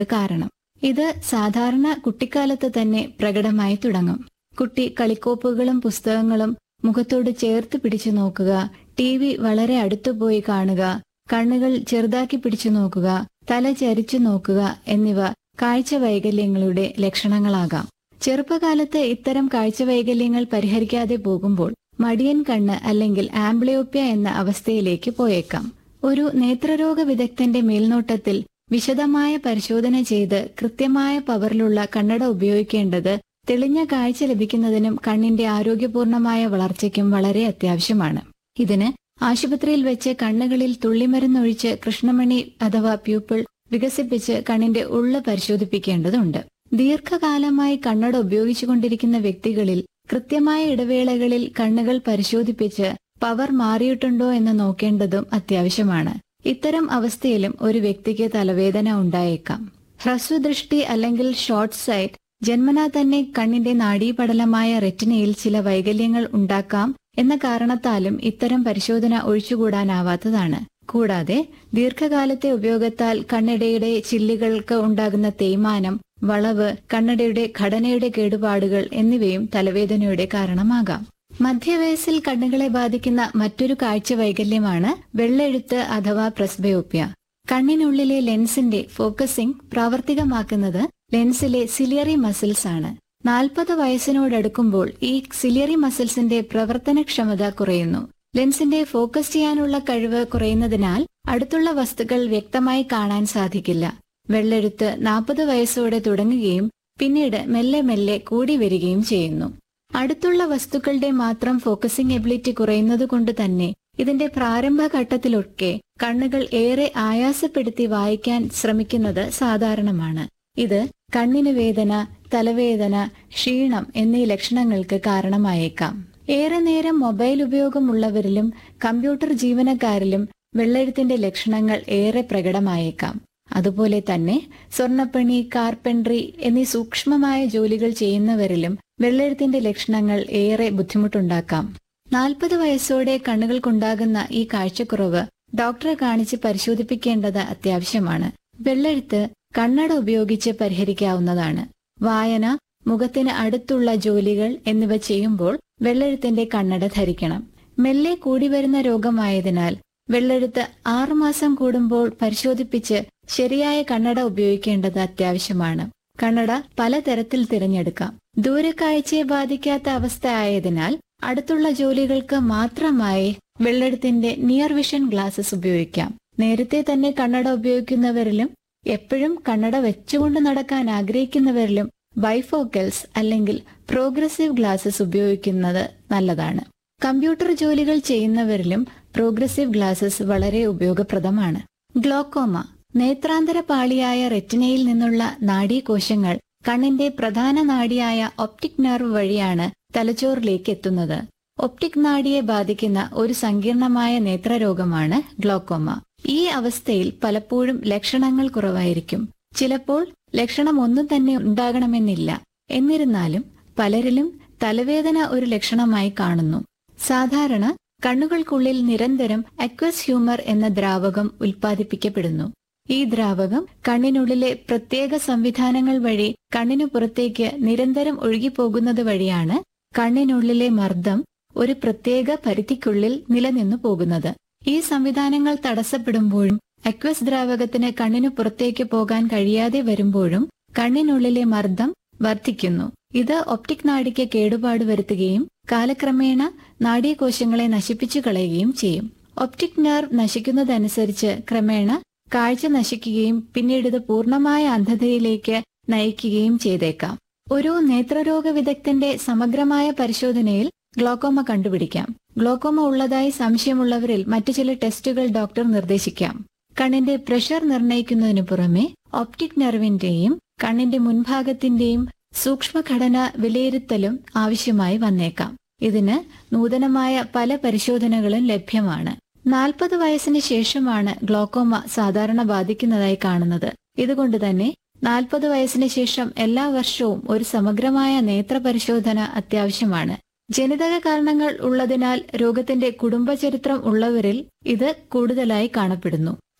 കാരണം ഇത് സാധാരണ കുട്ടിക്കാലത്ത് തന്നെ പ്രകടമായി തുടങ്ങും കുട്ടി കളിക്കോപ്പുകളും പുസ്തകങ്ങളും മുഖത്തോട് ചേർത്ത് പിടിച്ചു നോക്കുക ടി വി വളരെ അടുത്തുപോയി കാണുക കണ്ണുകൾ ചെറുതാക്കി പിടിച്ചു നോക്കുക തല ചരിച്ചു നോക്കുക എന്നിവ കാഴ്ച വൈകല്യങ്ങളുടെ ലക്ഷണങ്ങളാകാം ചെറുപ്പകാലത്ത് ഇത്തരം കാഴ്ച വൈകല്യങ്ങൾ പരിഹരിക്കാതെ പോകുമ്പോൾ മടിയൻ കണ്ണ് അല്ലെങ്കിൽ ആംബ്ലിയോപ്യ എന്ന അവസ്ഥയിലേക്ക് പോയേക്കാം ഒരു നേത്രരോഗ വിദഗ്ധന്റെ മേൽനോട്ടത്തിൽ വിശദമായ പരിശോധന ചെയ്ത് കൃത്യമായ പവറിലുള്ള കണ്ണട ഉപയോഗിക്കേണ്ടത് തെളിഞ്ഞ കാഴ്ച ലഭിക്കുന്നതിനും കണ്ണിന്റെ ആരോഗ്യപൂർണമായ വളർച്ചയ്ക്കും വളരെ അത്യാവശ്യമാണ് ഇതിന് ആശുപത്രിയിൽ വെച്ച് കണ്ണുകളിൽ തുള്ളിമരുന്നൊഴിച്ച് കൃഷ്ണമണി അഥവാ പ്യൂപ്പിൾ വികസിപ്പിച്ച് കണ്ണിന്റെ ഉള്ള് പരിശോധിപ്പിക്കേണ്ടതുണ്ട് ദീർഘകാലമായി കണ്ണട ഉപയോഗിച്ചുകൊണ്ടിരിക്കുന്ന വ്യക്തികളിൽ കൃത്യമായ ഇടവേളകളിൽ കണ്ണുകൾ പരിശോധിപ്പിച്ച് പവർ മാറിയിട്ടുണ്ടോ എന്ന് നോക്കേണ്ടതും അത്യാവശ്യമാണ് ഇത്തരം അവസ്ഥയിലും ഒരു വ്യക്തിക്ക് തലവേദന ഉണ്ടായേക്കാം ഹ്രസ്വദൃഷ്ടി അല്ലെങ്കിൽ ഷോർട്ട് സൈറ്റ് ജന്മനാ തന്നെ കണ്ണിന്റെ നാഡീപടലമായ റെറ്റിനയിൽ ചില വൈകല്യങ്ങൾ ഉണ്ടാക്കാം എന്ന കാരണത്താലും ഇത്തരം പരിശോധന ഒഴിച്ചുകൂടാനാവാത്തതാണ് കൂടാതെ ദീർഘകാലത്തെ ഉപയോഗത്താൽ കണ്ണടയുടെ ചില്ലുകൾക്ക് ഉണ്ടാകുന്ന തേയ്മാനം വളവ് കണ്ണടയുടെ ഘടനയുടെ കേടുപാടുകൾ എന്നിവയും തലവേദനയുടെ കാരണമാകാം മധ്യവയസ്സിൽ കണ്ണുകളെ ബാധിക്കുന്ന മറ്റൊരു കാഴ്ച വൈകല്യമാണ് വെള്ളെഴുത്ത് അഥവാ പ്രസ്ബയോപ്യ കണ്ണിനുള്ളിലെ ലെൻസിന്റെ ഫോക്കസിംഗ് പ്രാവർത്തികമാക്കുന്നത് ലെൻസിലെ സിലിയറി മസിൽസ് ആണ് നാൽപ്പത് വയസ്സിനോടടുക്കുമ്പോൾ ഈ സിലിയറി മസിൽസിന്റെ പ്രവർത്തനക്ഷമത കുറയുന്നു ലെൻസിന്റെ ഫോക്കസ് ചെയ്യാനുള്ള കഴിവ് കുറയുന്നതിനാൽ അടുത്തുള്ള വസ്തുക്കൾ വ്യക്തമായി കാണാൻ സാധിക്കില്ല വെള്ളെഴുത്ത് നാൽപ്പത് വയസ്സോടെ തുടങ്ങുകയും പിന്നീട് മെല്ലെ മെല്ലെ കൂടി വരികയും ചെയ്യുന്നു അടുത്തുള്ള വസ്തുക്കളുടെ മാത്രം ഫോക്കസിംഗ് എബിലിറ്റി കുറയുന്നത് കൊണ്ട് തന്നെ ഇതിന്റെ പ്രാരംഭഘട്ടത്തിലൊക്കെ കണ്ണുകൾ ഏറെ ആയാസപ്പെടുത്തി വായിക്കാൻ ശ്രമിക്കുന്നത് സാധാരണമാണ് ഇത് കണ്ണിന് വേദന തലവേദന ക്ഷീണം എന്നീ ലക്ഷണങ്ങൾക്ക് കാരണമായേക്കാം ഏറെ നേരം മൊബൈൽ ഉപയോഗമുള്ളവരിലും കമ്പ്യൂട്ടർ ജീവനക്കാരിലും വെള്ളെഴുത്തിന്റെ ലക്ഷണങ്ങൾ ഏറെ പ്രകടമായേക്കാം അതുപോലെ തന്നെ സ്വർണ്ണപ്പണി കാർപ്പൻട്രി എന്നീ സൂക്ഷ്മമായ ജോലികൾ ചെയ്യുന്നവരിലും വെള്ളെഴുത്തിന്റെ ലക്ഷണങ്ങൾ ഏറെ ബുദ്ധിമുട്ടുണ്ടാക്കാം നാൽപ്പത് വയസ്സോടെ കണ്ണുകൾക്കുണ്ടാകുന്ന ഈ കാഴ്ചക്കുറവ് ഡോക്ടറെ കാണിച്ച് പരിശോധിപ്പിക്കേണ്ടത് അത്യാവശ്യമാണ് വെള്ളെഴുത്ത് കണ്ണട ഉപയോഗിച്ച് പരിഹരിക്കാവുന്നതാണ് വായന മുഖത്തിന് അടുത്തുള്ള ജോലികൾ എന്നിവ ചെയ്യുമ്പോൾ വെള്ളെഴുത്തിന്റെ കണ്ണട ധരിക്കണം മെല്ലെ കൂടി വരുന്ന രോഗമായതിനാൽ വെള്ളെഴുത്ത് ആറുമാസം കൂടുമ്പോൾ പരിശോധിപ്പിച്ച് ശരിയായ കണ്ണട ഉപയോഗിക്കേണ്ടത് അത്യാവശ്യമാണ് കണ്ണട പലതരത്തിൽ തിരഞ്ഞെടുക്കാം ദൂരക്കാഴ്ചയെ ബാധിക്കാത്ത അവസ്ഥ ആയതിനാൽ അടുത്തുള്ള ജോലികൾക്ക് മാത്രമായി വെള്ളെഴുത്തിന്റെ നിയർ വിഷൻ ഗ്ലാസസ് ഉപയോഗിക്കാം നേരത്തെ തന്നെ കണ്ണട ഉപയോഗിക്കുന്നവരിലും എപ്പോഴും കണ്ണട വെച്ചുകൊണ്ട് നടക്കാൻ ആഗ്രഹിക്കുന്നവരിലും ബൈഫോക്കൽസ് അല്ലെങ്കിൽ പ്രോഗ്രസീവ് ഗ്ലാസസ് ഉപയോഗിക്കുന്നത് നല്ലതാണ് കമ്പ്യൂട്ടർ ജോലികൾ ചെയ്യുന്നവരിലും പ്രോഗ്രസീവ് ഗ്ലാസസ് വളരെ ഉപയോഗപ്രദമാണ് ഗ്ലോക്കോമ നേത്രാന്തര പാളിയായ റെറ്റിനയിൽ നിന്നുള്ള നാഡീകോശങ്ങൾ കണ്ണിന്റെ പ്രധാന നാഡിയായ ഒപ്റ്റിക് നെർവ് വഴിയാണ് തലച്ചോറിലേക്ക് എത്തുന്നത് ഒപ്റ്റിക് നാഡിയെ ബാധിക്കുന്ന ഒരു സങ്കീർണമായ നേത്രരോഗമാണ് ഗ്ലോക്കോമ ഈ അവസ്ഥയിൽ പലപ്പോഴും ലക്ഷണങ്ങൾ കുറവായിരിക്കും ചിലപ്പോൾ ലക്ഷണം ഒന്നും തന്നെ ഉണ്ടാകണമെന്നില്ല എന്നിരുന്നാലും പലരിലും തലവേദന ഒരു ലക്ഷണമായി കാണുന്നു സാധാരണ കണ്ണുകൾക്കുള്ളിൽ നിരന്തരം അക്വസ് ഹ്യൂമർ എന്ന ദ്രാവകം ഉൽപ്പാദിപ്പിക്കപ്പെടുന്നു ഈ ദ്രാവകം കണ്ണിനുള്ളിലെ പ്രത്യേക സംവിധാനങ്ങൾ വഴി കണ്ണിനു പുറത്തേക്ക് നിരന്തരം ഒഴുകിപ്പോകുന്നത് വഴിയാണ് കണ്ണിനുള്ളിലെ മർദ്ദം ഒരു പ്രത്യേക പരിധിക്കുള്ളിൽ നിലനിന്നു പോകുന്നത് ഈ സംവിധാനങ്ങൾ തടസ്സപ്പെടുമ്പോഴും അക്വസ് ദ്രാവകത്തിന് കണ്ണിനു പുറത്തേക്ക് പോകാൻ കഴിയാതെ വരുമ്പോഴും കണ്ണിനുള്ളിലെ മർദ്ദം വർദ്ധിക്കുന്നു ഇത് ഒപ്റ്റിക് നാഡിക്ക് കേടുപാട് വരുത്തുകയും കാലക്രമേണ നാഡീകോശങ്ങളെ നശിപ്പിച്ചു കളയുകയും ചെയ്യും ഒപ്റ്റിക് നെർവ് നശിക്കുന്നതനുസരിച്ച് ക്രമേണ കാഴ്ച നശിക്കുകയും പിന്നീട് ഇത് പൂർണ്ണമായ അന്ധതയിലേക്ക് നയിക്കുകയും ചെയ്തേക്കാം ഒരു നേത്രരോഗ വിദഗ്ധന്റെ സമഗ്രമായ പരിശോധനയിൽ ഗ്ലോക്കോമ കണ്ടുപിടിക്കാം ഗ്ലോക്കോമ ഉള്ളതായി സംശയമുള്ളവരിൽ മറ്റു ചില ടെസ്റ്റുകൾ ഡോക്ടർ നിർദ്ദേശിക്കാം കണ്ണിന്റെ പ്രഷർ നിർണ്ണയിക്കുന്നതിനു പുറമെ ഒപ്റ്റിക് നെർവിന്റെയും കണ്ണിന്റെ മുൻഭാഗത്തിന്റെയും സൂക്ഷ്മഘടന വിലയിരുത്തലും ആവശ്യമായി വന്നേക്കാം ഇതിന് നൂതനമായ പല പരിശോധനകളും ലഭ്യമാണ് നാൽപ്പത് വയസ്സിന് ശേഷമാണ് ഗ്ലോക്കോമ സാധാരണ ബാധിക്കുന്നതായി കാണുന്നത് ഇതുകൊണ്ട് തന്നെ നാൽപ്പത് വയസ്സിന് ശേഷം എല്ലാ വർഷവും ഒരു സമഗ്രമായ നേത്ര പരിശോധന അത്യാവശ്യമാണ് ജനിതക കാരണങ്ങൾ ഉള്ളതിനാൽ രോഗത്തിന്റെ കുടുംബചരിത്രം ഉള്ളവരിൽ ഇത് കൂടുതലായി കാണപ്പെടുന്നു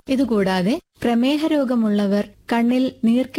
ഇതുകൂടാതെ പ്രമേഹ രോഗമുള്ളവർ കണ്ണിൽ നീർക്കെ